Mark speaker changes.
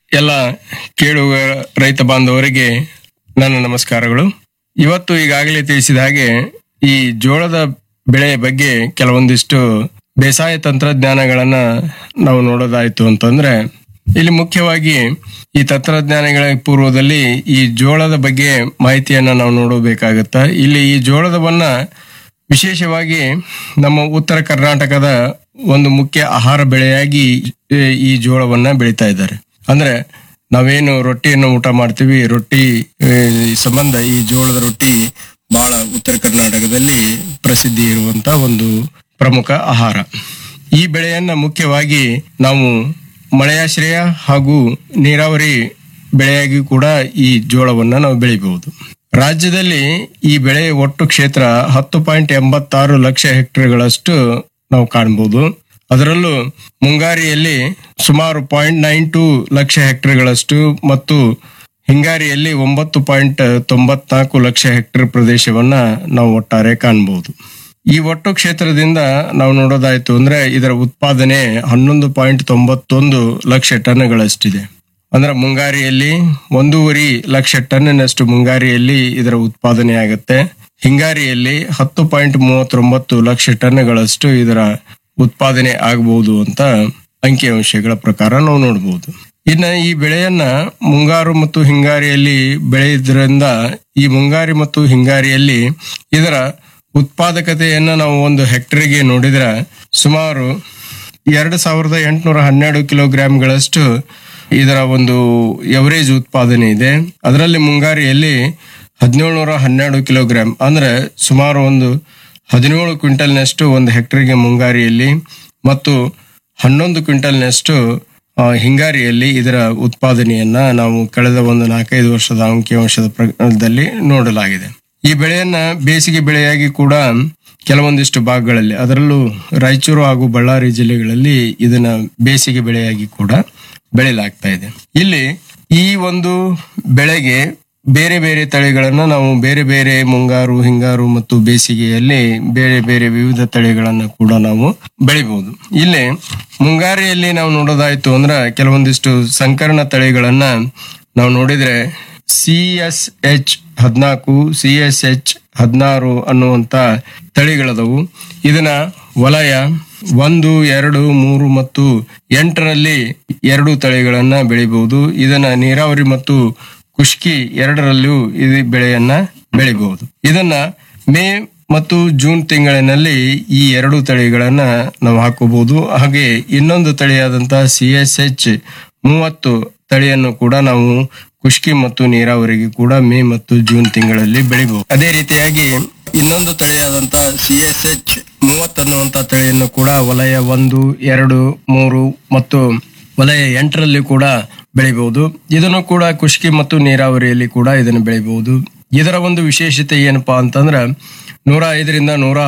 Speaker 1: ಎಲ್ಲ ಕೇಳುವ ರೈತ ಬಾಂಧವರಿಗೆ ನನ್ನ ನಮಸ್ಕಾರಗಳು ಇವತ್ತು ಈಗಾಗಲೇ ತಿಳಿಸಿದ ಹಾಗೆ ಈ ಜೋಳದ ಬೆಳೆಯ ಬಗ್ಗೆ ಕೆಲವೊಂದಿಷ್ಟು ಬೇಸಾಯ ತಂತ್ರಜ್ಞಾನಗಳನ್ನ ನಾವು ನೋಡೋದಾಯ್ತು ಅಂತಂದ್ರೆ ಇಲ್ಲಿ ಮುಖ್ಯವಾಗಿ ಈ ತಂತ್ರಜ್ಞಾನಗಳ ಪೂರ್ವದಲ್ಲಿ ಈ ಜೋಳದ ಬಗ್ಗೆ ಮಾಹಿತಿಯನ್ನ ನಾವು ನೋಡಬೇಕಾಗತ್ತ ಇಲ್ಲಿ ಈ ಜೋಳದವನ್ನ ವಿಶೇಷವಾಗಿ ನಮ್ಮ ಉತ್ತರ ಕರ್ನಾಟಕದ ಒಂದು ಮುಖ್ಯ ಆಹಾರ ಬೆಳೆಯಾಗಿ ಏ, ಈ ಜೋಳವನ್ನ ಬೆಳೀತಾ ಇದ್ದಾರೆ ಅಂದ್ರೆ ನಾವೇನು ರೊಟ್ಟಿಯನ್ನು ಊಟ ಮಾಡ್ತೀವಿ ರೊಟ್ಟಿ ಏ, ಈ ಸಂಬಂಧ ಈ ಜೋಳದ ರೊಟ್ಟಿ ಬಹಳ ಉತ್ತರ ಕರ್ನಾಟಕದಲ್ಲಿ ಪ್ರಸಿದ್ಧಿ ಇರುವಂತ ಒಂದು ಪ್ರಮುಖ ಆಹಾರ ಈ ಬೆಳೆಯನ್ನ ಮುಖ್ಯವಾಗಿ ನಾವು ಮಳೆಯಾಶ್ರಯ ಹಾಗೂ ನೀರಾವರಿ ಬೆಳೆಯಾಗಿ ಕೂಡ ಈ ಜೋಳವನ್ನ ನಾವು ಬೆಳಿಬಹುದು ರಾಜ್ಯದಲ್ಲಿ ಈ ಬೆಳೆ ಒಟ್ಟು ಕ್ಷೇತ್ರ ಹತ್ತು ಪಾಯಿಂಟ್ ಎಂಬತ್ತಾರು ಲಕ್ಷ ಹೆಕ್ಟೇರ್ಗಳಷ್ಟು ನಾವು ಕಾಣಬಹುದು ಅದರಲ್ಲೂ ಮುಂಗಾರಿಯಲ್ಲಿ ಸುಮಾರು ಪಾಯಿಂಟ್ ನೈನ್ ಟೂ ಲಕ್ಷ ಹೆಕ್ಟೇರ್ಗಳಷ್ಟು ಮತ್ತು ಹಿಂಗಾರಿಯಲ್ಲಿ ಒಂಬತ್ತು ಪಾಯಿಂಟ್ ತೊಂಬತ್ನಾಲ್ಕು ಲಕ್ಷ ಹೆಕ್ಟೇರ್ ಪ್ರದೇಶವನ್ನ ನಾವು ಒಟ್ಟಾರೆ ಕಾಣಬಹುದು ಈ ಒಟ್ಟು ಕ್ಷೇತ್ರದಿಂದ ನಾವು ನೋಡೋದಾಯ್ತು ಅಂದ್ರೆ ಇದರ ಉತ್ಪಾದನೆ ಹನ್ನೊಂದು ಪಾಯಿಂಟ್ ತೊಂಬತ್ತೊಂದು ಲಕ್ಷ ಟನ್ಗಳಷ್ಟಿದೆ ಅಂದ್ರೆ ಮುಂಗಾರಿಯಲ್ಲಿ ಒಂದೂವರೆ ಲಕ್ಷ ಟನ್ನಿನಷ್ಟು ಮುಂಗಾರಿಯಲ್ಲಿ ಇದರ ಉತ್ಪಾದನೆ ಆಗುತ್ತೆ ಹಿಂಗಾರಿಯಲ್ಲಿ ಹತ್ತು ಪಾಯಿಂಟ್ ಮೂವತ್ತೊಂಬತ್ತು ಲಕ್ಷ ಟನ್ಗಳಷ್ಟು ಇದರ ಉತ್ಪಾದನೆ ಆಗಬಹುದು ಅಂತ ಅಂಕಿಅಂಶಗಳ ಪ್ರಕಾರ ನಾವು ನೋಡಬಹುದು ಇನ್ನ ಈ ಬೆಳೆಯನ್ನ ಮುಂಗಾರು ಮತ್ತು ಹಿಂಗಾರಿಯಲ್ಲಿ ಬೆಳೆಯುವುದರಿಂದ ಈ ಮುಂಗಾರಿ ಮತ್ತು ಹಿಂಗಾರಿಯಲ್ಲಿ ಇದರ ಉತ್ಪಾದಕತೆಯನ್ನ ನಾವು ಒಂದು ಹೆಕ್ಟರ್ಗೆ ನೋಡಿದ್ರೆ ಸುಮಾರು ಎರಡು ಸಾವಿರದ ಎಂಟುನೂರ ಹನ್ನೆರಡು ಕಿಲೋಗ್ರಾಂಗಳಷ್ಟು ಇದರ ಒಂದು ಎವರೇಜ್ ಉತ್ಪಾದನೆ ಇದೆ ಅದರಲ್ಲಿ ಮುಂಗಾರಿಯಲ್ಲಿ ಹದಿನೇಳುನೂರ ಹನ್ನೆರಡು ಕಿಲೋಗ್ರಾಂ ಅಂದ್ರೆ ಸುಮಾರು ಒಂದು ಹದಿನೇಳು ಕ್ವಿಂಟಲ್ನಷ್ಟು ಒಂದು ಹೆಕ್ಟರ್ಗೆ ಮುಂಗಾರಿಯಲ್ಲಿ ಮತ್ತು ಹನ್ನೊಂದು ಕ್ವಿಂಟಲ್ನಷ್ಟು ಆ, ಹಿಂಗಾರಿಯಲ್ಲಿ ಇದರ ಉತ್ಪಾದನೆಯನ್ನ ನಾವು ಕಳೆದ ಒಂದು ನಾಲ್ಕೈದು ವರ್ಷದ ಅಂಕಿಅಂಶದ ಪ್ರಕಾರದಲ್ಲಿ ನೋಡಲಾಗಿದೆ ಈ ಬೆಳೆಯನ್ನ ಬೇಸಿಗೆ ಬೆಳೆಯಾಗಿ ಕೂಡ ಕೆಲವೊಂದಿಷ್ಟು ಭಾಗಗಳಲ್ಲಿ ಅದರಲ್ಲೂ ರಾಯಚೂರು ಹಾಗೂ ಬಳ್ಳಾರಿ ಜಿಲ್ಲೆಗಳಲ್ಲಿ ಇದನ್ನ ಬೇಸಿಗೆ ಬೆಳೆಯಾಗಿ ಕೂಡ ಬೆಳೆಯಲಾಗ್ತಾ ಇದೆ ಇಲ್ಲಿ ಈ ಒಂದು ಬೆಳೆಗೆ ಬೇರೆ ಬೇರೆ ತಳಿಗಳನ್ನ ನಾವು ಬೇರೆ ಬೇರೆ ಮುಂಗಾರು ಹಿಂಗಾರು ಮತ್ತು ಬೇಸಿಗೆಯಲ್ಲಿ ಬೇರೆ ಬೇರೆ ವಿವಿಧ ತಳಿಗಳನ್ನ ಕೂಡ ನಾವು ಬೆಳಿಬಹುದು ಇಲ್ಲಿ ಮುಂಗಾರಿಯಲ್ಲಿ ನಾವು ನೋಡೋದಾಯ್ತು ಅಂದ್ರೆ ಕೆಲವೊಂದಿಷ್ಟು ಸಂಕರಣ ತಳಿಗಳನ್ನ ನಾವು ನೋಡಿದ್ರೆ ಸಿ ಎಸ್ ಎಚ್ ಹದಿನಾಲ್ಕು ಸಿ ಎಸ್ ಎಚ್ ಹದಿನಾರು ಅನ್ನುವಂತ ತಳಿಗಳದವು ಇದನ್ನ ವಲಯ ಒಂದು ಎರಡು ಮೂರು ಮತ್ತು ಎಂಟರಲ್ಲಿ ಎರಡು ತಳಿಗಳನ್ನ ಬೆಳಿಬಹುದು ಇದನ್ನ ನೀರಾವರಿ ಮತ್ತು ಖುಷ್ಕಿ ಎರಡರಲ್ಲೂ ಇದು ಬೆಳೆಯನ್ನ ಬೆಳಿಬಹುದು ಇದನ್ನ ಮೇ ಮತ್ತು ಜೂನ್ ತಿಂಗಳಿನಲ್ಲಿ ಈ ಎರಡು ತಳಿಗಳನ್ನ ನಾವು ಹಾಕೋಬಹುದು ಹಾಗೆ ಇನ್ನೊಂದು ತಳಿಯಾದಂತಹ ಸಿ ಎಸ್ ಎಚ್ ಮೂವತ್ತು ತಳಿಯನ್ನು ಕೂಡ ನಾವು ಖುಷ್ಕಿ ಮತ್ತು ನೀರಾವರಿಗೆ ಕೂಡ ಮೇ ಮತ್ತು ಜೂನ್ ತಿಂಗಳಲ್ಲಿ ಬೆಳಿಬಹುದು ಅದೇ ರೀತಿಯಾಗಿ ಇನ್ನೊಂದು ತಳಿಯಾದಂತಹ ಸಿ ಎಸ್ ಎಚ್ ಮೂವತ್ತು ಅನ್ನುವಂತ ತಳಿಯನ್ನು ಕೂಡ ವಲಯ ಒಂದು ಎರಡು ಮೂರು ಮತ್ತು ವಲಯ ಎಂಟರಲ್ಲಿ ಕೂಡ ಬೆಳಿಬಹುದು ಇದನ್ನು ಕೂಡ ಖುಷ್ಕಿ ಮತ್ತು ನೀರಾವರಿಯಲ್ಲಿ ಕೂಡ ಇದನ್ನು ಬೆಳಿಬಹುದು ಇದರ ಒಂದು ವಿಶೇಷತೆ ಏನಪ್ಪಾ ಅಂತಂದ್ರ ನೂರ ಐದರಿಂದ ನೂರ